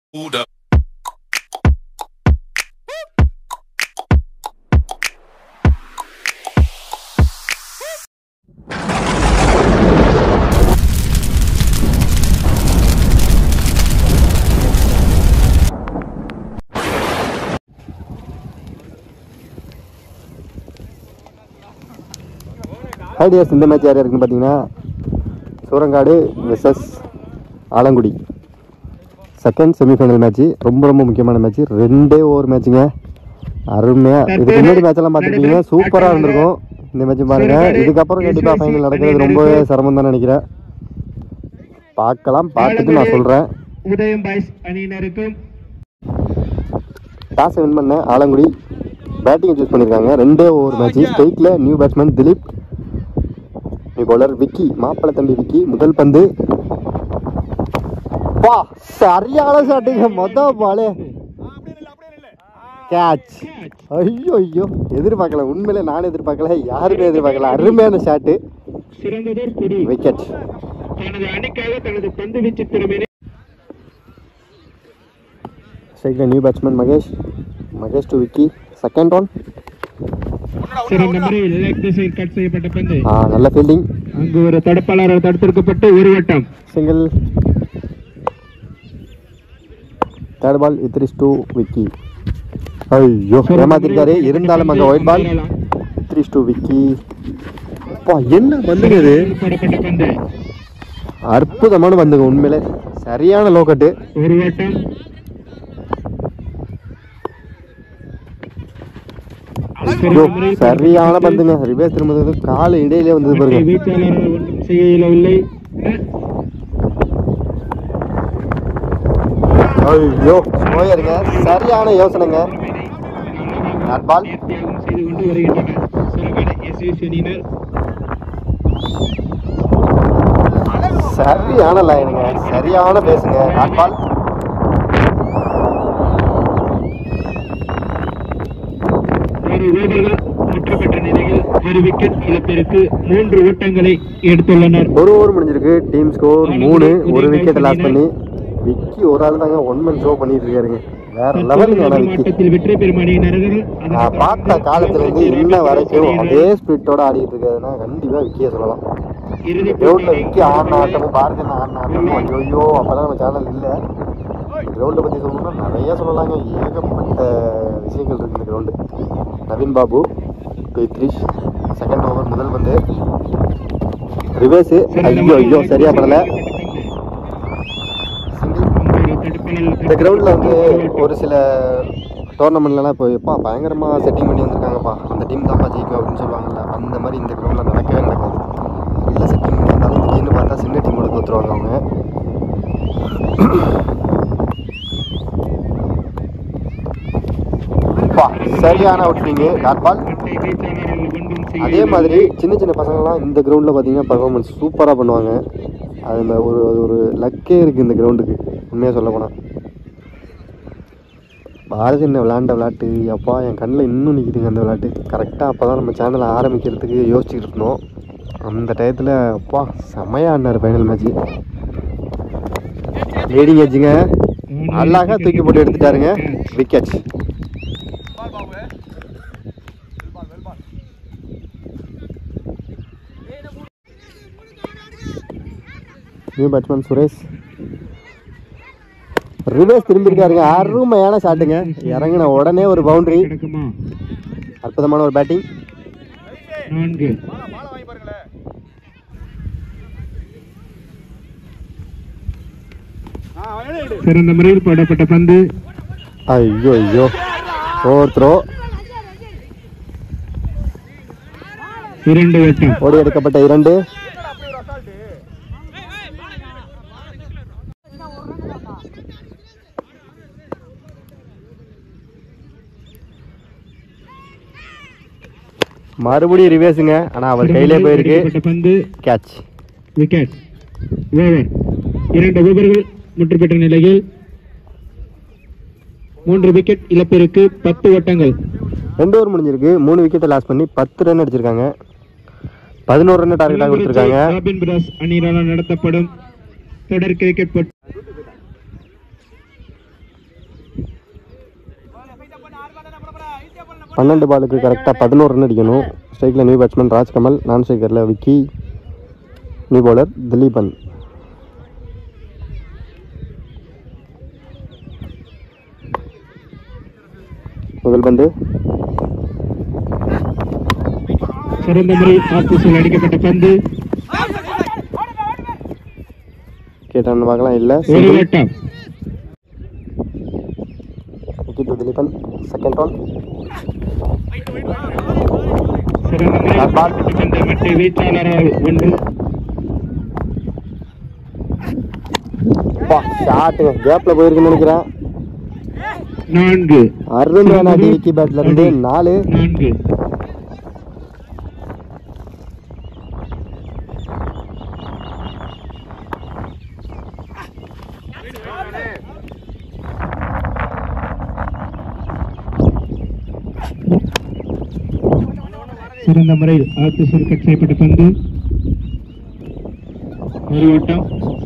Hold up. Ideas இந்த match யார் இருக்குன்னு பார்த்தீங்கன்னா Soorangadu versus Alangudi second semifinal match ரொம்ப ரொம்ப முக்கியமான மேட்ச் ரெண்டே ஓவர் மேட்ச்சுங்க அருமையாக இதுக்கு முன்னாடி மேட்ச் எல்லாம் பார்த்துருப்பீங்க சூப்பராக இருந்திருக்கும் இந்த மேட்ச் பாருங்க இதுக்கப்புறம் கண்டிப்பாக ஃபைனல் நடக்கிறது ரொம்பவே சிரமம் தான் நினைக்கிறேன் பார்க்கலாம் பார்த்துட்டு நான் சொல்கிறேன் உதயம் பாய்ஸ் அணியினருக்கும் டாஸை வின் பண்ண ஆலங்குடி பேட்டிங் சூஸ் பண்ணியிருக்காங்க ரெண்டே ஓவர் மேட்ச் ஸ்ட்ரைக்கில் new batsman Dileep new bowler Vicky மாப்பிள்ளை தம்பி விக்கி முதல் பந்து வா சரியான ஷாட்டுங்க மொத பாலே கேட்ச் ஐயோ ஐயோ எதிர்பார்க்கல உண்மையிலே நான் எதிர்பார்க்கல யாருமே எதிர்பார்க்கல அருமையான ஷாட்டு சிறந்ததோர் கொடி விக்கெட் தனது அணிக்காக தனது பந்து வீச்சு திறமையை ஸ்ட்ரைக்கில் new batsman Mahesh Mahesh to Vicky second one சிறந்த முறையில் லெக் திசையில் கட் செய்யப்பட்ட பந்து நல்ல ஃபீல்டிங் அங்கு ஒரு தடுப்பாளர் தடுத்திருக்கப்பட்டு ஒரு வட்டம் சிங்கிள் தேர்ட் பால் வித் ரிஸ் டூ விக்கி ஐயோ ஏமாத்திருக்காரு இருந்தாலும் அங்கே ஒயிட் பால் வித் ரிஸ் டூ விக்கி அப்பா என்ன பந்துங்க இது போடப்பட்ட பந்து அற்புதமான பந்துங்க உண்மையிலே சரியான லோக்கட்டு ஒரு வட்டம் ஐயோ சரியான பந்துங்க ரிவேஸ் திரும்ப கால் இடையிலே வந்தது பாருங்க வீச்சாளர்கள் ஒன்றும் செய்ய இயலவில்லை ஐயோ ஸ்லோயருங்க சரியான யோசனைங்க நாட் பால் தியாகம் செய்து கொண்டு வருகின்றனர் சிறப்பான எஸ்விசி அணியினர் சரியான லைனுங்க சரியான பேசுங்க நாட் பால் ஒரு ஓவர்கள் முற்றப்பட்ட நிலையில் ஒரு விக்கெட் இழப்பிற்கு மூன்று ஓட்டங்களை எடுத்துள்ளனர் ஒரு ஓவர் முடிஞ்சிருக்கு டீம் ஸ்கோர் மூணு ஒரு விக்கெட் லாஸ் பண்ணி விக்கி ஒரு ஆள் தாங்க ஒன் மந்த் ஷோ பண்ணிட்டு இருக்காருங்க வேற லெவலுங்க ஆனா விக்கி ஆட்டத்தில் வெற்றி பெறும் அணியினர்கள் நான் பார்த்த காலத்துல இருந்து இன்ன வரைக்கும் அதே ஸ்பிரிட்டோட ஆடிட்டு இருக்காருன்னா கண்டிப்பா விக்கிய சொல்லலாம் இறுதி கிரவுண்ட்ல விக்கி ஆடின ஆட்டமும் பாரதியன் ஆடின ஆட்டமும் ஐயோ அப்பதான் நம்ம சேனல் இல்ல கிரவுண்டை பத்தி சொல்லணும்னா நிறைய சொல்லலாங்க ஏகப்பட்ட விஷயங்கள் இருக்கு இந்த கிரவுண்டு நவீன் பாபு த்ரிஷ் செகண்ட் ஓவர் முதல் பந்து ரிவேஸ் ஐயோ ஐயோ சரியா படல இந்த கிரவுண்டில் வந்து ஒரு சில டோர்னமெண்ட்லலாம் இப்போ எப்பா பயங்கரமாக செட்டிங் பண்ணி வந்திருக்காங்கப்பா அந்த டீம் தான்ப்பா ஜெயிக்கும் அப்படின்னு சொல்லுவாங்கல்ல அந்த மாதிரி இந்த கிரவுண்டில் நடக்கவே நடக்காது நல்ல செட்டிங் பண்ணி வந்தாலும் திடீர்னு பார்த்தா சின்ன டீமோட தோற்றுருவாங்க அவங்க அப்பா, சரியான அவுட்ஸ்விங்கு டாட் பால் அதே மாதிரி சின்ன சின்ன பசங்கள்லாம் இந்த கிரவுண்டில் பார்த்தீங்கன்னா பர்ஃபார்மன்ஸ் சூப்பராக பண்ணுவாங்க அது இந்த ஒரு அது ஒரு லக்கே இருக்குது இந்த கிரவுண்டுக்கு உண்மையாக சொல்ல போனால் பாரதி என்ன விளாண்ட விளாட்டு அப்பா என் கண்ணில் இன்னும் நிற்கிதுங்க அந்த விளாட்டு கரெக்டாக அப்போ தான் நம்ம சேனலை ஆரம்பிக்கிறதுக்கு யோசிச்சுட்டு இருந்தோம் அந்த டயத்தில் அப்பா செமையாக ஆடினார் ஃபைனல் மேட்ச்சு லீடிங் ஏஜுங்க அழகாக தூக்கி போட்டு எடுத்துட்டாருங்க wicket new batsman Suresh reverse திரும்பியிருக்காருங்க அருமையான ஷாட்டுங்க இறங்கின உடனே ஒரு பவுண்டரி கிடக்குமா அற்புதமான ஒரு பேட்டிங் நான்கு சிறந்த முறையில் போடப்பட்ட பந்து ஐயோ ஐயோ ஓவர் த்ரோ இரண்டு வட்டம் ஓடி எடுக்கப்பட்ட இரண்டு மறுபடியும் ரிவேஸுங்க ஆனால் அவர் கையிலே போயிருக்கு போடப்பட்ட பந்து கேட்ச் விக்கெட் ஓவர் இரண்டு ஓவர்கள் முற்று பெற்ற நிலையில் மூன்று விக்கெட் இழப்பிற்கு பத்து வட்டங்கள் ரெண்டு ஓவர் முடிஞ்சிருக்கு மூணு விக்கெட்டை லாஸ் பண்ணி பத்து ரன் அடிச்சிருக்காங்க பதினோரு ரன் டார்கெட்டாக கொடுத்துருக்காங்க ராபின் பிராஸ் அணியினால் நடத்தப்படும் தொடர் கிரிக்கெட் போட்டி பன்னெண்டு பாலுக்கு கரெக்டாக பதினோரு ரன் அடிக்கணும் ஸ்ட்ரைக்கில் நியூ பேட்ஸ்மேன் ராஜ்கமல் நான் ஸ்ட்ரைக்கரில் விக்கி நியூ பவுலர் திலீபன் முதல் பந்து சிறந்த முறையில் ஆஃப் திசையில் அடிக்கப்பட்ட பந்து கேட்டான்னு பார்க்கலாம் இல்லை ஒரு வட்டம் Vicky to Dileepan second one சிறந்த முறையில் அடிக்கப்பட்ட பந்து மட்டை வீச்சாளரால் ஒன்று ஷாட்டுங்க கேப்பில் போயிருக்குன்னு நினைக்கிறேன் நான்கு அருமையான அடி விக்கி பேட்ல இருந்து நாலு நான்கு சிறந்த முறையில் ஆத்து சுருக்கட் செய்யப்பட்ட பந்து ஒரு ஓட்டம்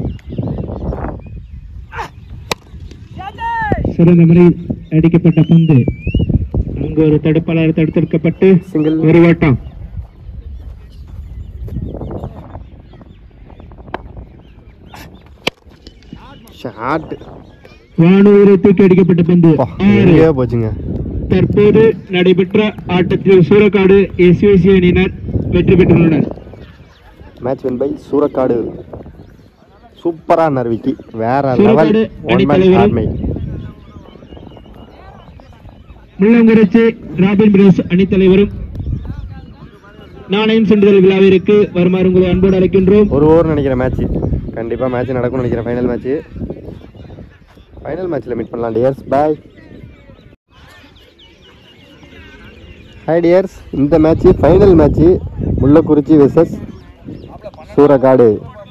சிறந்த முறையில் அடிக்கப்பட்ட பந்து அங்கு ஒரு தடுப்பாளர் தடுத்திருக்கப்பட்டு சிங்கிள் ஒரு ஓட்டம் ஷாட் வானூரை தூக்கி அடிக்கப்பட்ட பந்து ஆறு எங்கேயோ போச்சுங்க தற்போது நடைபெற்ற ஆட்டத்தில் சூரக்காடு எஸ்விசி அணியினர் வெற்றி பெற்றுள்ளனர் மேட்ச் வின் பை சூரக்காடு சூப்பரா ஆனார் விக்கி வேற சூரக்காடு லெவல் ஒன் மேன் அணித்தலைவர். ஆர்மை முள்ளங்குறிச்சி ராபின் பிரதர்ஸ் அணித்தலைவரும் நாணயம் சென்றுதல் விழாவிற்கு வருமாறு உங்களை அன்போடு அழைக்கின்றோம் ஒரு ஓவர் நினைக்கிறேன் மேட்ச் கண்டிப்பா மேட்ச் நடக்கும்னு நினைக்கிறேன் ஃபைனல் மேட்ச் ஃபைனல் மேட்ச்ல மீட் பண்ணலாம் டியர்ஸ் பாய் ஹாய் டியர்ஸ் இந்த match final match Mullakurichi versus Soorakadu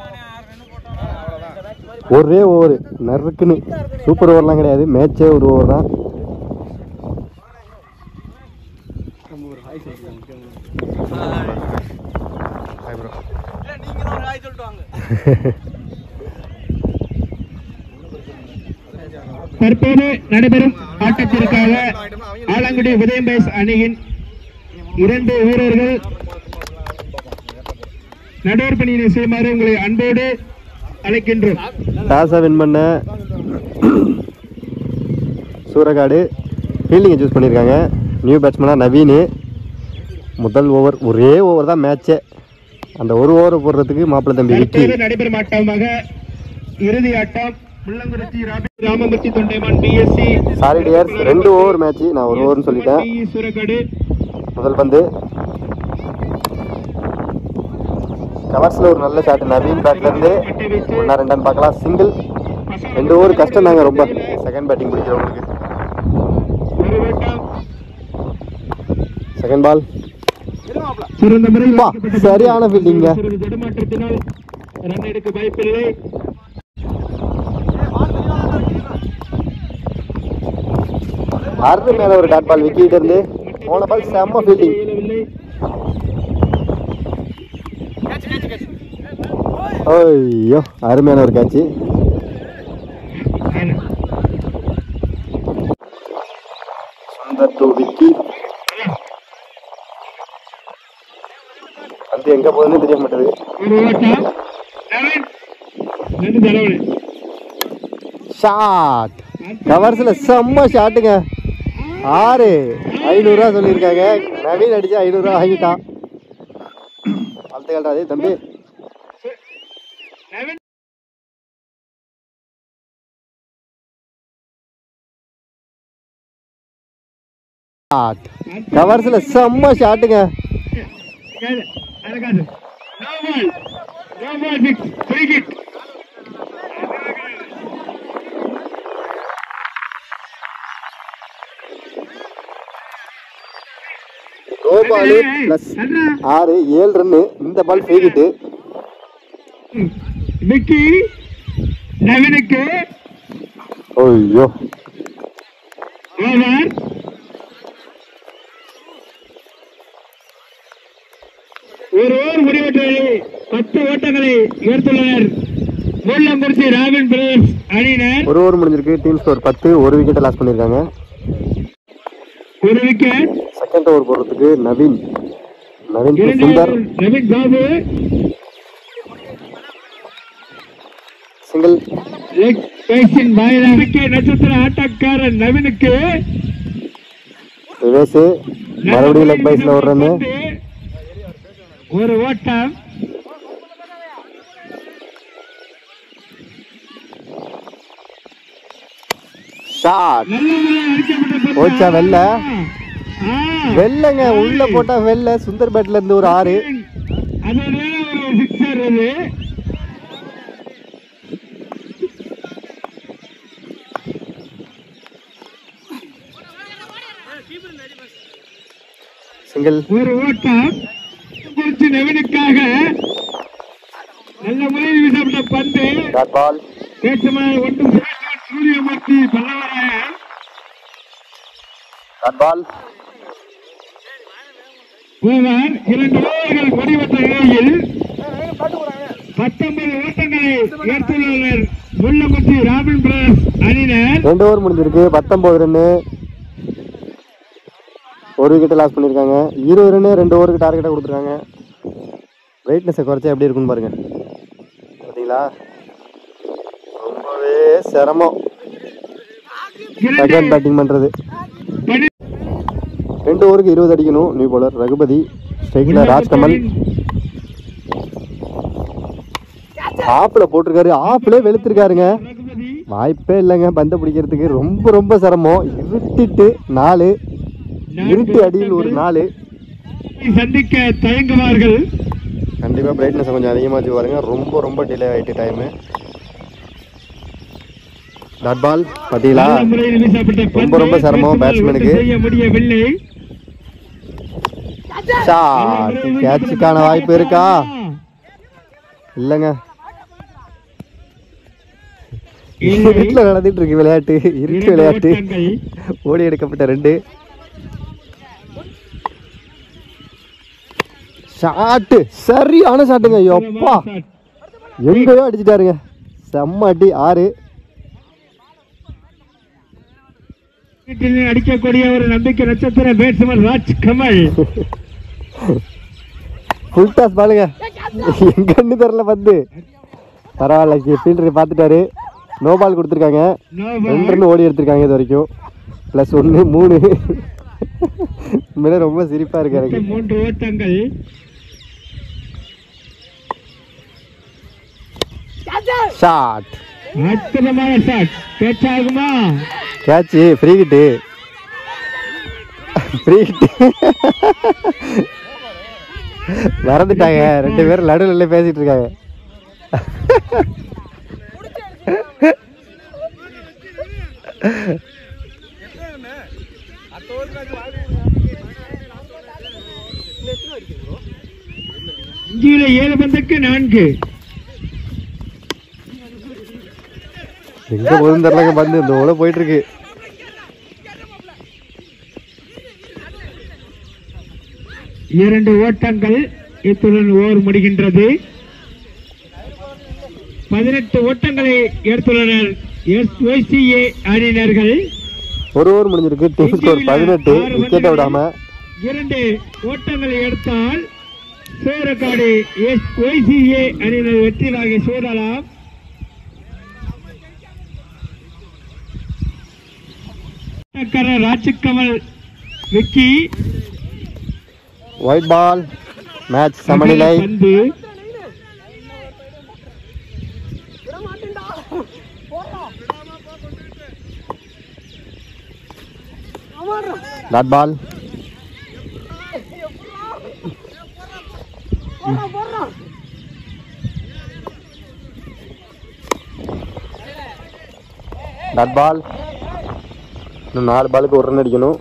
ஒரே ஓவர் நறுக்குன்னு சூப்பர் ஓவர்லாம் கிடையாது மேட்சே ஒரு ஓவர் தான் Hi bro. தற்போது நடைபெறும் ஆட்டத்திற்காக ஆலங்குடி உதயம் பேஸ் அணியின் இரண்டு வீரர்கள் நடுவர் பணியினை செய்யுமாறு உங்களை அன்போடு அழைக்கின்றோம் டாஸை வின் பண்ண சூரக்காடு ஃபீல்டிங்கை சூஸ் பண்ணியிருக்காங்க நியூ பேட்ஸ்மேனாக நவீன் முதல் ஓவர் ஒரே ஓவர் தான் மேட்ச்சே அந்த ஒரு ஓவர் போடுறதுக்கு மாப்பிள்ளை தம்பி விக்கி தற்போது நடைபெறும் ஆட்டமாக இறுதி ஆட்டம் முள்ளங்குறிச்சி ராபி- Ramamoorthy Thondaiman BSc sorry dears ரெண்டு ஓவர் மேட்ச் நான் ஒரு ஓவர்னு சொல்லிட்டேன் சூரக்காடு முதல் பந்து கவர்ஸில் ஒரு நல்ல ஷாட் நவீன் பேட்ல இருந்து ஒன்றா ரெண்டான்னு பார்க்கலாம் சிங்கிள் ரெண்டு ஓவர் கஷ்டம் தாங்க ரொம்ப செகண்ட் பேட்டிங் பிடிக்கிறவங்களுக்கு ஒரு ஓட்டம் செகண்ட் பால் சிறந்த முறையில் பா, அடிக்கப்பட்ட சரியான பந்து. fielding ங்க. சிறிது தடுமாற்றத்தினால் ரன் எடுக்க வாய்ப்பில்லை அருண் மேல ஒரு டாட் பால் விக்கிட்டு இருந்து போன பால் செம்ம ஃபீல்டிங் இயலவில்லை ஐயோ அருமையான ஒரு காட்சி சுந்தர் டு விக்கி அது எங்க போகுதுன்னு தெரிய மாட்டேது ஒரு ஓட்டம் லெவன் ரெண்டு தலைவலி ஷாட் கவர்ஸ்ல செம்ம ஷாட்டுங்க ஆறு ஐநூறுரூவா சொல்லியிருக்காங்க நவீன் அடிச்சு ஐநூறுரூவா வாங்கிட்டான் வாழ்த்துக்கள்டா அதே தம்பி லெவன் ஷாட் கவர்ஸ்ல செம்ம ஷாட்டுங்க அழகாது no ball no ball six free kick no ball plus ஆறு ஏழு ரன்னு இந்த பால் ஃபெய்கிட்டு விக்கி நவீனுக்கு ஐயோ ஓவர் ஒரு ஓவர் முடிவெற்றது பத்து ஓட்டங்களை உயர்த்துள்ளனர் முள்ளங்குறிச்சி ராபின் பிரதர்ஸ் அணியினர் ஒரு ஓவர் முடிஞ்சிருக்கு டீம் ஸ்கோர் பத்து ஒரு விக்கெட்டை லாஸ் பண்ணியிருக்காங்க ஒரு விக்கெட் செகண்ட் ஓவர் போடுறதுக்கு நவீன் நவீன் to இரண்டு சுந்தர் நவீன் பாபு சிங்கிள் லெக் பேசின் வாயிலாக விக்கெட் நட்சத்திர ஆட்டக்காரன் நவீனுக்கு ரிவேஸ் மறுபடியும் லெக் பைஸ்ல ஒரு ரன்னு ஒரு ஓட்டம் ஷாட் நல்ல முறையில் அடிக்கப்பட்ட பந்து. போச்சா வெள்ள? ஆ. வெள்ளங்க உள்ள போட்டா வெள்ள சுந்தர் பேட்ல இருந்து ஒரு ஆறு அதனால ஒரு சிக்ஸர் அது சிங்கிள் ஒரு ஓட்டம் குறிச்சு நவீனுக்காக நல்ல முறையில் வீசப்பட்ட பந்து டாட் பால் பேச்சுமான ஒன்று Suriyamoorthy Pallavarayan dot ball over இரண்டு ஓவர்கள் முடிவற்ற நிலையில் பத்தொன்பது ஓட்டங்களை ஏற்றுள்ளனர் முள்ளமுத்தி ராபின் பிரதர்ஸ் அணியினர் ரெண்டு ஓவர் முடிஞ்சிருக்கு பத்தொன்பது ரன்னு ஒரு விக்கெட் லாஸ் பண்ணியிருக்காங்க இருபது ரன்னு ரெண்டு ஓவருக்கு டார்கெட்டாக கொடுத்துருக்காங்க வெயிட்னஸை குறைச்சா எப்படி இருக்குன்னு பாருங்க பார்த்தீங்களா ரொம்பவே சிரமம் செகண்ட் பேட்டிங் பண்ணுறது பனி- ரெண்டு ஓவருக்கு இருபது அடிக்கணும் நியூ பவுலர் ரகுபதி ஸ்ட்ரைக்கில் ராஜ்கமல் ஆப்பில் போட்டிருக்காரு ஆப்பிலே வெளுத்திருக்காருங்க ரகுபதி வாய்ப்பே இல்லைங்க பந்தை பிடிக்கிறதுக்கு ரொம்ப ரொம்ப சிரமம் இருட்டிட்டு நாலு இருட்டு அடியில் ஒரு நாலு சந்திக்க தயங்குவார்கள் கண்டிப்பாக பிரைட்னஸ் கொஞ்சம் அதிகமாக வச்சு பாருங்க ரொம்ப ரொம்ப டிலே ஆகிட்டு டைமு டாட் பால் பார்த்தீங்களா நல்ல முறையில் வீசப்பட்ட ரொம்ப பந்து ரொம்ப சிரமம் பேட்ஸ்மேன் பேட்ஸ்மேனுக்கு. ஒன்றும் செய்ய முடியவில்லை ஷாட் கேட்சுக்கான வாய்ப்பு இருக்கா இல்லைங்க இந்த வீட்டில் நடந்துட்டு இருக்கு விளையாட்டு இருட்டு விளையாட்டு ஓட்டங்கள். ஓடி எடுக்கப்பட்ட ரெண்டு ஷாட்டு சரியான ஷாட்டுங்க எப்பா எங்கேயோ அடிச்சிட்டாருங்க செம்ம அடி ஆறு வீட்டில் அடிக்கக்கூடிய ஒரு நம்பிக்கை நட்சத்திர batsman Raj Kamal full toss பாருங்க எங்கன்னு தெரில பந்து பரவாயில்ல ஃபீல்டர் பார்த்துட்டாரு நோ பால் கொடுத்துருக்காங்க No ரெண்டு ball. ரன் ஓடி எடுத்திருக்காங்க இது வரைக்கும் ப்ளஸ் ஒன்று மூணு உண்மையிலே ரொம்ப சிரிப்பாக இருக்கு எனக்கு மொத்தம் மூன்று ஓட்டங்கள் ஷாட் அற்புதமான ஷாட் பேச்சாகுமா கேட்சு ஃப்ரீ கிட்டு ஃப்ரீ கிட்டு மறந்துட்டாங்க ரெண்டு பேரும் நடுவில் பேசிட்டு இருக்காங்க இஞ்சியில ஏழு பந்துக்கு நான்கு எங்க போதும் தெரியலங்க பந்து இந்த ஓட போயிட்டு இருக்கு இரண்டு ஓட்டங்கள் இத்துடன் ஓவர் முடிகின்றது பதினெட்டு ஓட்டங்களை எடுத்துள்ளனர் எஸ்ஒய்சிஏ அணியினர்கள் ஒரு ஓவர் முடிஞ்சிருக்கு டீம் ஸ்கோர் பதினெட்டு ஆறு விக்கெட்டை பந்துகளில் விடாம இரண்டு ஓட்டங்களை எடுத்தால் சூரக்காடு எஸ் ஒய்சிஏ அணியினர் வெற்றி வாகை சூழலாம் ஆட்டக்காரர் Rajkamal Vicky white ball match சமநிலை பந்து டாட் பால் டாட் பால் இன்னும் நாலு பாலுக்கு ஒரு ரன் அடிக்கணும்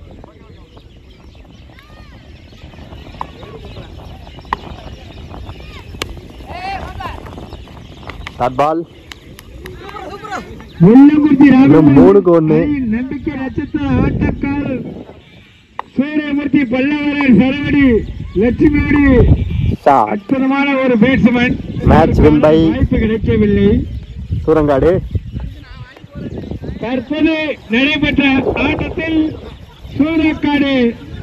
டாட் பால் முள்ளங்குறிச்சி இன்னும் ராகவன் மூணுக்கு ஒண்ணு. அணியின் நம்பிக்கை நட்சத்திர ஆட்டக்காரர் சூரியமூர்த்தி பல்லவரன் சரவடி லட்சுமியோடு ஷாட் அற்புதமான ஒரு பேட்ஸ்மேன் Match win by- வாய்ப்பு கிடைக்கவில்லை சூரங்காடு தற்போது நடைபெற்ற ஆட்டத்தில் சூரக்காடு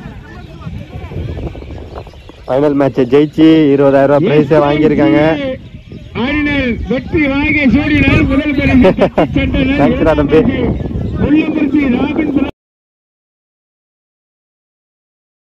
ஃபைனல் மேட்சை ஜெயிச்சு இருபதாயிரம் ரூபாய் ப்ரைஸை வாங்கியிருக்காங்க ஆடினர் வெற்றி வாங்கி சூடினர் முதல் பரிசு தட்டிச் சென்றனர். Thanks டா தம்பி. முள்ளம்பருத்தி ராபின்